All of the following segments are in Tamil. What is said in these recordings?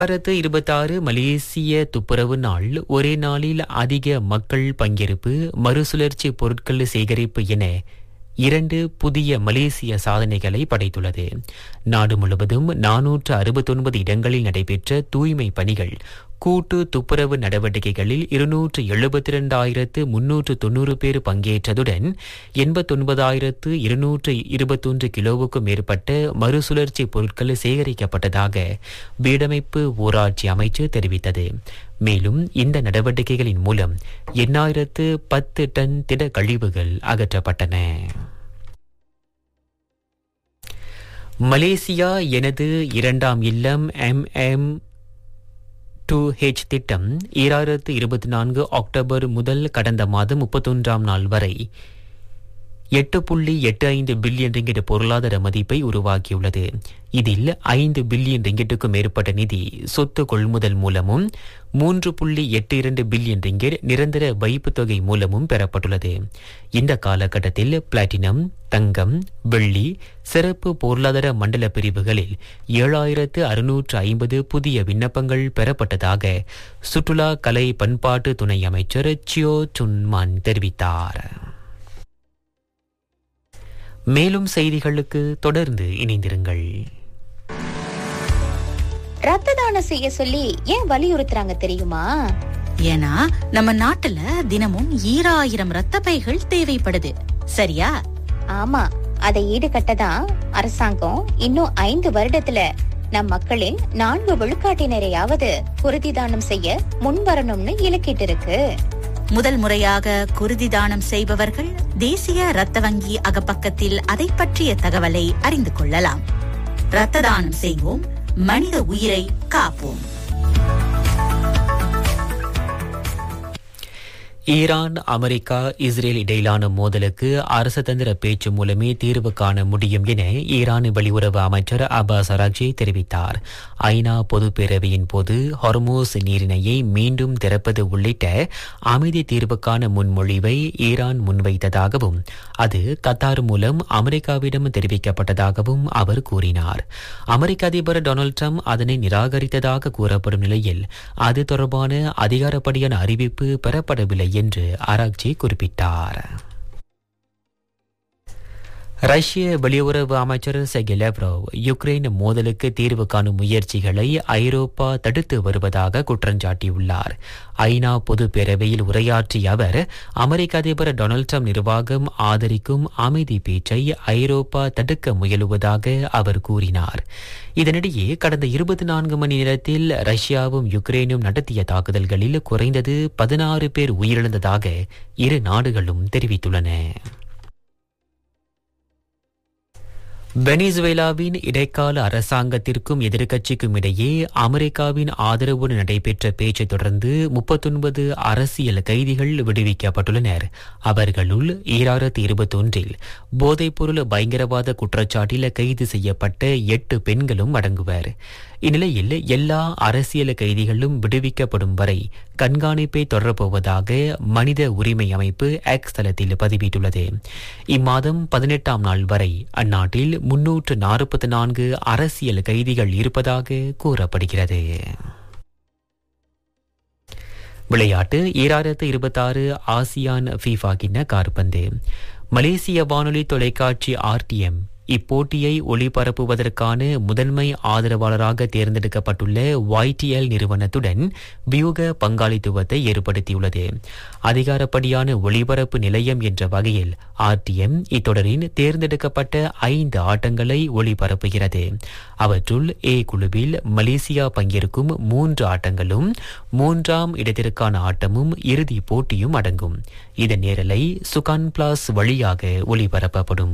இரண்டாயிரத்து இருபத்தாறு மலேசிய துப்புரவு நாள் ஒரே நாளில் அதிக மக்கள் பங்கேற்பு மறுசுழற்சி பொருட்கள் சேகரிப்பு என இரண்டு புதிய மலேசிய சாதனைகளை படைத்துள்ளது நாடு முழுவதும் நானூற்று அறுபத்தொன்பது இடங்களில் நடைபெற்ற தூய்மை பணிகள் கூட்டு துப்புரவு நடவடிக்கைகளில் இருநூற்று எழுபத்தி இரண்டாயிரத்து முன்னூற்று தொன்னூறு பேர் பங்கேற்றதுடன் எண்பத்தொன்பதாயிரத்து இருநூற்று இருபத்தொன்று கிலோவுக்கும் மேற்பட்ட மறுசுழற்சி பொருட்கள் சேகரிக்கப்பட்டதாக வீடமைப்பு ஊராட்சி அமைச்சு தெரிவித்தது மேலும் இந்த நடவடிக்கைகளின் மூலம் எண்ணாயிரத்து பத்து டன் திட கழிவுகள் அகற்றப்பட்டன மலேசியா எனது இரண்டாம் இல்லம் எம் எம் டூ ஹெச் திட்டம் ஈராயிரத்து இருபத்தி நான்கு அக்டோபர் முதல் கடந்த மாதம் முப்பத்தொன்றாம் நாள் வரை எட்டு புள்ளி எட்டு ஐந்து பில்லியன் ரிங்கிட் பொருளாதார மதிப்பை உருவாக்கியுள்ளது இதில் ஐந்து பில்லியன் ரிங்கிட்டுக்கும் மேற்பட்ட நிதி சொத்து கொள்முதல் மூலமும் மூன்று புள்ளி எட்டு இரண்டு பில்லியன் ரிங்கிட் நிரந்தர வைப்புத் தொகை மூலமும் பெறப்பட்டுள்ளது இந்த காலகட்டத்தில் பிளாட்டினம் தங்கம் வெள்ளி சிறப்பு பொருளாதார மண்டல பிரிவுகளில் ஏழாயிரத்து அறுநூற்று ஐம்பது புதிய விண்ணப்பங்கள் பெறப்பட்டதாக சுற்றுலா கலை பண்பாட்டு துணை அமைச்சர் சியோ சுன்மான் தெரிவித்தார் மேலும் செய்திகளுக்கு தொடர்ந்து இணைந்திருங்கள் ரத்த தானம் செய்ய சொல்லி ஏன் வலியுறுத்துறாங்க தெரியுமா ஏன்னா நம்ம நாட்டுல தினமும் ஈராயிரம் ரத்த பைகள் தேவைப்படுது சரியா ஆமா அதை ஈடுகட்ட தான் அரசாங்கம் இன்னும் ஐந்து வருடத்துல நம் மக்களின் நான்கு விழுக்காட்டினரையாவது குருதி தானம் செய்ய முன்வரணும்னு இலக்கிட்டு இருக்கு முதல் முறையாக குருதி தானம் செய்பவர்கள் தேசிய ரத்த வங்கி அகப்பக்கத்தில் அதை பற்றிய தகவலை அறிந்து கொள்ளலாம் ரத்த தானம் செய்வோம் மனித உயிரை காப்போம் ஈரான் அமெரிக்கா இஸ்ரேல் இடையிலான மோதலுக்கு அரசதந்திர பேச்சு மூலமே தீர்வு காண முடியும் என ஈரான் வெளியுறவு அமைச்சர் அப்பாஸ் அராக்ஜி தெரிவித்தார் ஐநா பொதுப்பேரவையின் போது ஹொர்மோஸ் நீரிணையை மீண்டும் திறப்பது உள்ளிட்ட அமைதி தீர்வுக்கான முன்மொழிவை ஈரான் முன்வைத்ததாகவும் அது கத்தார் மூலம் அமெரிக்காவிடம் தெரிவிக்கப்பட்டதாகவும் அவர் கூறினார் அமெரிக்க அதிபர் டொனால்டு ட்ரம்ப் அதனை நிராகரித்ததாக கூறப்படும் நிலையில் அது தொடர்பான அதிகாரப்படியான அறிவிப்பு பெறப்படவில்லை என்று ஆராய்ச்சி குறிப்பிட்டார் ரஷ்ய வெளியுறவு அமைச்சர் செகி லெவ்ரோவ் யுக்ரைன் மோதலுக்கு தீர்வு காணும் முயற்சிகளை ஐரோப்பா தடுத்து வருவதாக குற்றஞ்சாட்டியுள்ளார் ஐநா பொது பேரவையில் உரையாற்றிய அவர் அமெரிக்க அதிபர் டொனால்டு ட்ரம்ப் நிர்வாகம் ஆதரிக்கும் அமைதி பேச்சை ஐரோப்பா தடுக்க முயலுவதாக அவர் கூறினார் இதனிடையே கடந்த இருபத்தி நான்கு மணி நேரத்தில் ரஷ்யாவும் யுக்ரைனும் நடத்திய தாக்குதல்களில் குறைந்தது பதினாறு பேர் உயிரிழந்ததாக இரு நாடுகளும் தெரிவித்துள்ளன வெனிசுவேலாவின் இடைக்கால அரசாங்கத்திற்கும் எதிர்க்கட்சிக்கும் இடையே அமெரிக்காவின் ஆதரவுடன் நடைபெற்ற பேச்சை தொடர்ந்து முப்பத்தொன்பது அரசியல் கைதிகள் விடுவிக்கப்பட்டுள்ளனர் அவர்களுள் ஈராயிரத்தி இருபத்தொன்றில் போதைப்பொருள் பயங்கரவாத குற்றச்சாட்டில் கைது செய்யப்பட்ட எட்டு பெண்களும் அடங்குவர் இந்நிலையில் எல்லா அரசியல் கைதிகளும் விடுவிக்கப்படும் வரை கண்காணிப்பை தொடரப்போவதாக மனித உரிமை அமைப்பு எக்ஸ் தளத்தில் பதிவிட்டுள்ளது இம்மாதம் பதினெட்டாம் நாள் வரை அந்நாட்டில் முன்னூற்று நாற்பத்தி நான்கு அரசியல் கைதிகள் இருப்பதாக கூறப்படுகிறது விளையாட்டு ஈராயிரத்து இருபத்தாறு ஆசியான் ஃபீஃபா கிண்ண கார்பந்து மலேசிய வானொலி தொலைக்காட்சி ஆர்டிஎம் இப்போட்டியை ஒளிபரப்புவதற்கான முதன்மை ஆதரவாளராக தேர்ந்தெடுக்கப்பட்டுள்ள YTL நிறுவனத்துடன் வியூக பங்காளித்துவத்தை ஏற்படுத்தியுள்ளது அதிகாரப்படியான ஒளிபரப்பு நிலையம் என்ற வகையில் ஆர்டிஎம் இத்தொடரின் தேர்ந்தெடுக்கப்பட்ட ஐந்து ஆட்டங்களை ஒளிபரப்புகிறது அவற்றுள் ஏ குழுவில் மலேசியா பங்கேற்கும் மூன்று ஆட்டங்களும் மூன்றாம் இடத்திற்கான ஆட்டமும் இறுதி போட்டியும் அடங்கும் இதன் நேரலை சுகான் பிளாஸ் வழியாக ஒளிபரப்பப்படும்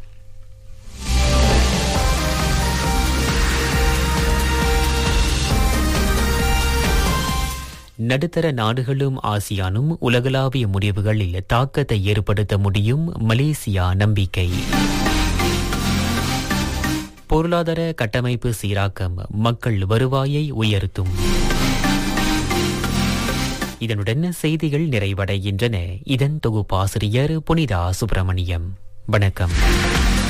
நடுத்தர நாடுகளும் ஆசியானும் உலகளாவிய முடிவுகளில் தாக்கத்தை ஏற்படுத்த முடியும் மலேசியா நம்பிக்கை பொருளாதார கட்டமைப்பு சீராக்கம் மக்கள் வருவாயை உயர்த்தும் இதனுடன் செய்திகள் நிறைவடைகின்றன இதன் தொகுப்பாசிரியர் புனிதா சுப்பிரமணியம் வணக்கம்